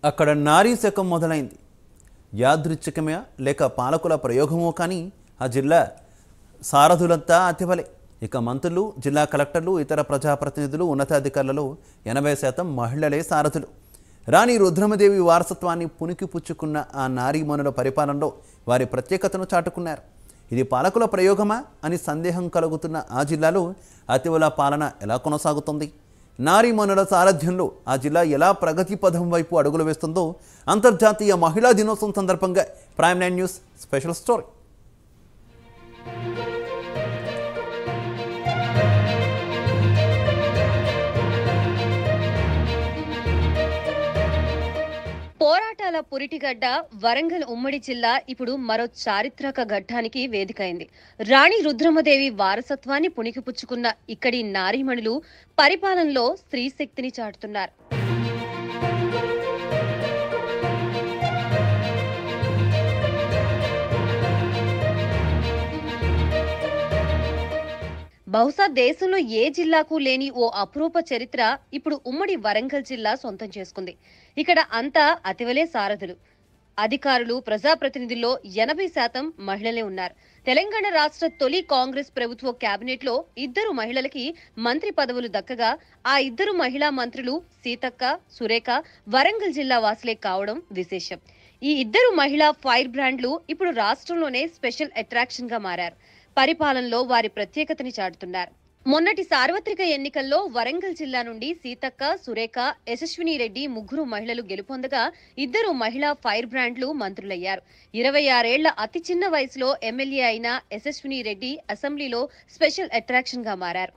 అక్కడ నారీ శకం మొదలైంది యాదృచ్ఛికమే లేక పాలకుల ప్రయోగమో కానీ ఆ జిల్లా సారథులంతా అతివలే ఇక మంత్రులు జిల్లా కలెక్టర్లు ఇతర ప్రజాప్రతినిధులు ఉన్నతాధికారులలో ఎనభై శాతం మహిళలే సారథులు రాణి రుద్రమదేవి వారసత్వాన్ని పునికి పుచ్చుకున్న ఆ నారీమణుల పరిపాలనలో వారి ప్రత్యేకతను చాటుకున్నారు ఇది పాలకుల ప్రయోగమా అని సందేహం కలుగుతున్న ఆ జిల్లాలో అతివల పాలన ఎలా కొనసాగుతుంది నారీమణుల సారథ్యంలో ఆ జిల్లా ఎలా ప్రగతి పథం వైపు అడుగులు వేస్తుందో అంతర్జాతీయ మహిళా దినోత్సవం సందర్భంగా prime nine news special story పోరాటాల పురిటిగడ్డ వరంగల్ ఉమ్మడి జిల్లా ఇప్పుడు మరో చారిత్రక ఘట్టానికి వేదికైంది రాణి రుద్రమదేవి వారసత్వాన్ని పుణికిపుచ్చుకున్న ఇక్కడి నారీమణులు పరిపాలనలో స్త్రీ శక్తిని చాటుతున్నారు బహుశా దేశంలో ఏ జిల్లాకు లేని ఓ అపురూప చరిత్ర ఇప్పుడు ఉమ్మడి వరంగల్ జిల్లా సొంతం చేసుకుంది ఇక్కడ అంతా అతివలే సారథులు అధికారులు ప్రజాప్రతినిధుల్లో ఎనభై శాతం మహిళలే ఉన్నారు తెలంగాణ రాష్ట్ర తొలి కాంగ్రెస్ ప్రభుత్వ కేబినెట్ లో ఇద్దరు మహిళలకి మంత్రి పదవులు దక్కగా ఆ ఇద్దరు మహిళా మంత్రులు సీతక్క సురేఖ వరంగల్ జిల్లా వాసులే కావడం విశేషం ఈ ఇద్దరు మహిళా ఫైర్ బ్రాండ్లు ఇప్పుడు రాష్ట్రంలోనే స్పెషల్ అట్రాక్షన్ గా మారారు పరిపాలనలో వారి ప్రత్యేకతని చాటుతున్నారు మొన్నటి సార్వత్రిక ఎన్నికల్లో వరంగల్ జిల్లా నుండి సీతక్క సురేఖ యశస్విని రెడ్డి ముగ్గురు మహిళలు గెలుపొందగా ఇద్దరు మహిళా ఫైర్ బ్రాండ్లు మంత్రులయ్యారు ఇరవై ఆరేళ్ల అతి చిన్న వయసులో ఎమ్మెల్యే అయిన యశస్విని రెడ్డి అసెంబ్లీలో స్పెషల్ అట్రాక్షన్ గా మారారు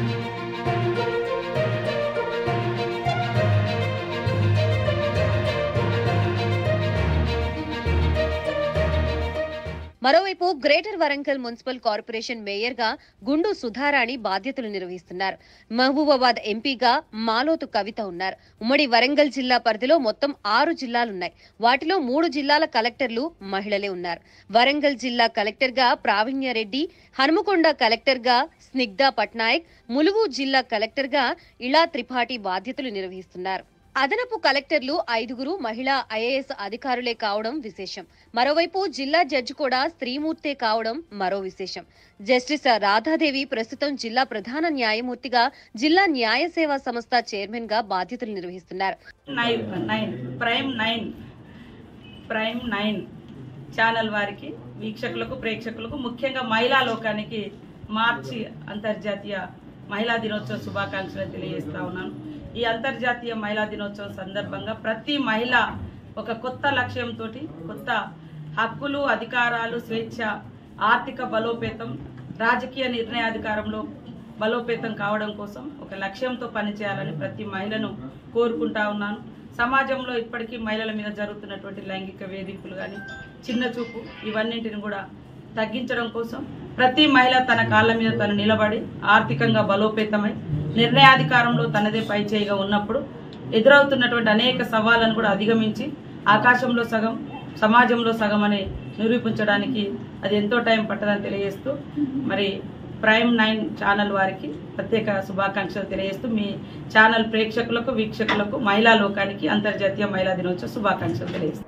మరోవైపు greater Warangal municipal corporation mayor గా గుండు సుధారాణి బాధ్యతలు నిర్వహిస్తున్నారు మహబూబాబాద్ ఎంపీగా మాలోతు కవిత ఉన్నారు ఉమ్మడి వరంగల్ జిల్లా పరిధిలో మొత్తం ఆరు జిల్లాలున్నాయి వాటిలో మూడు జిల్లాల కలెక్టర్లు మహిళలే ఉన్నారు వరంగల్ జిల్లా కలెక్టర్ గా ప్రావీణ్యారెడ్డి హనుమకొండ కలెక్టర్ గా స్నిగ్ధ పట్నాయక్ ములుగు జిల్లా కలెక్టర్ గా ఇళా త్రిపాఠి బాధ్యతలు నిర్వహిస్తున్నారు అదనపు కలెక్టర్లు ఐదుగురు మహిళా ఐఏఎస్ అధికారులే కావడం విశేషం మరోవైపు జిల్లా జడ్జి కూడా స్త్రీమూర్తే కావడం మరో విశేషం జస్టిస్ రాధాదేవి ప్రస్తుతం జిల్లా ప్రధాన న్యాయమూర్తిగా జిల్లా న్యాయ సేవా సంస్థ చైర్మన్ గా బాధ్యతలు నిర్వహిస్తున్నారు nine nine prime nine prime nine channel వారికి వీక్షకులకు ప్రేక్షకులకు ముఖ్యంగా మహిళా లోకానికి మార్చి అంతర్జాతీయ మహిళా దినోత్సవ శుభాకాంక్షలు తెలియజేస్తా ఉన్నాను ఈ అంతర్జాతీయ మహిళా దినోత్సవం సందర్భంగా ప్రతి మహిళ ఒక కొత్త లక్ష్యంతో కొత్త హక్కులు అధికారాలు స్వేచ్ఛ ఆర్థిక బలోపేతం రాజకీయ నిర్ణయాధికారంలో బలోపేతం కావడం కోసం ఒక లక్ష్యంతో పనిచేయాలని ప్రతి మహిళను కోరుకుంటా ఉన్నాను సమాజంలో ఇప్పటికీ మహిళల మీద జరుగుతున్నటువంటి లైంగిక వేధింపులు కానీ చిన్న చూపు ఇవన్నింటిని కూడా తగ్గించడం కోసం ప్రతి మహిళ తన కాళ్ళ మీద తను నిలబడి ఆర్థికంగా బలోపేతమై నిర్ణయాధికారంలో తనదే పై చేయిగా ఉన్నప్పుడు ఎదురవుతున్నటువంటి అనేక సవాళ్ళను కూడా అధిగమించి ఆకాశంలో సగం సమాజంలో సగం అని నిరూపించడానికి అది ఎంతో టైం పట్టదని తెలియజేస్తూ మరి ప్రైమ్ నైన్ ఛానల్ వారికి ప్రత్యేక శుభాకాంక్షలు తెలియజేస్తూ మీ ఛానల్ ప్రేక్షకులకు వీక్షకులకు మహిళా లోకానికి అంతర్జాతీయ మహిళా దినోత్సవ శుభాకాంక్షలు తెలియజేస్తాను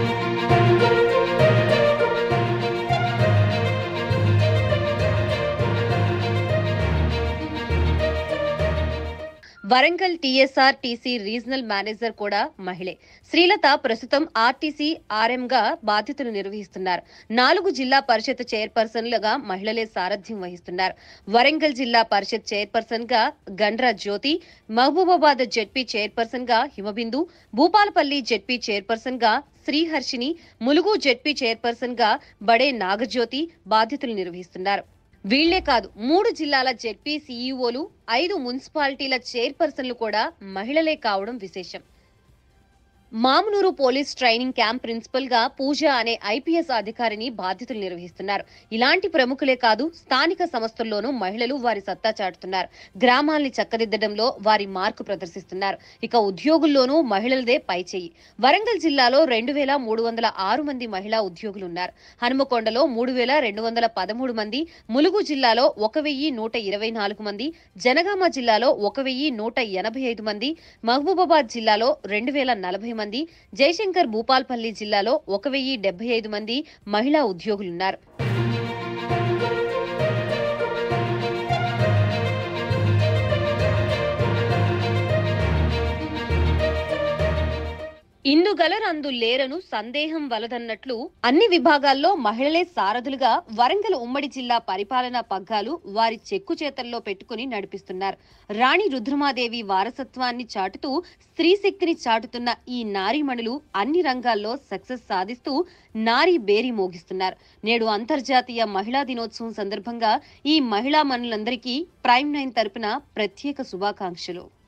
Warangal TSR TC regional manager కూడా మహిళే శ్రీలత ప్రస్తుతం ఆర్టీసీ ఆర్ఎం గా బాధ్యతలు నిర్వహిస్తున్నారు నాలుగు జిల్లా పరిషత్ చైర్పర్సన్లుగా మహిళలే సారథ్యం వహిస్తున్నారు వరంగల్ జిల్లా పరిషత్ చైర్పర్సన్ గా గండ్ర జ్యోతి మహబూబాబాద్ జెడ్పీ చైర్పర్సన్ గా హిమబిందు భూపాలపల్లి జెడ్పీ చైర్పర్సన్ గా శ్రీహర్షిని ములుగు జెడ్పీ చైర్పర్సన్ గా బడే నాగజ్యోతి బాధ్యతలు నిర్వహిస్తున్నారు వీళ్లే కాదు మూడు జిల్లాల జెడ్పీ సీఈఓలు ఐదు మున్సిపాలిటీల చైర్పర్సన్లు కూడా మహిళలే కావడం విశేషం Mamunuru police training camp principal గా పూజ అనే ఐపీఎస్ అధికారిని బాధ్యతలు నిర్వహిస్తున్నారు ఇలాంటి ప్రముఖులే కాదు స్థానిక సంస్థల్లోనూ మహిళలు వారి సత్తా చాటుతున్నారు గ్రామాల్ని చక్కదిద్దడంలో వారి మార్కు ప్రదర్శిస్తున్నారు ఇక ఉద్యోగుల్లోనూ మహిళలదే పైచేయి వరంగల్ జిల్లాలో రెండు వేల మూడు వందల ఆరు మంది మహిళా ఉద్యోగులు ఉన్నారు హనుమకొండలో మూడు వేల రెండు వందల పదమూడు మంది ములుగు జిల్లాలో ఒక వెయ్యి నూట ఇరవై నాలుగు మంది జనగామ జిల్లాలో ఒక వెయ్యి నూట ఎనభై ఐదు మంది మహబూబాబాద్ జిల్లాలో రెండు వేల నలభై మంది జయశంకర్ భూపాల్పల్లి జిల్లాలో ఒక వెయ్యి డెబ్బై ఐదు మంది మహిళా ఉద్యోగులున్నారు ఇందుగలరందు లేరను సందేహం వలదన్నట్లు అన్ని విభాగాల్లో మహిళలే సారథులుగా వరంగల్ ఉమ్మడి జిల్లా పరిపాలనా పగ్గాలు వారి చెక్కు చేతల్లో పెట్టుకుని నడిపిస్తున్నారు రాణి రుద్రమాదేవి వారసత్వాన్ని చాటుతూ స్త్రీ శక్తిని చాటుతున్న ఈ నారీమణులు అన్ని రంగాల్లో సక్సెస్ సాధిస్తూ నారీ బేరీ మోగిస్తున్నారు నేడు అంతర్జాతీయ మహిళా దినోత్సవం సందర్భంగా ఈ మహిళా మనులందరికీ ప్రైమ్ నైన్ తరపున ప్రత్యేక శుభాకాంక్షలు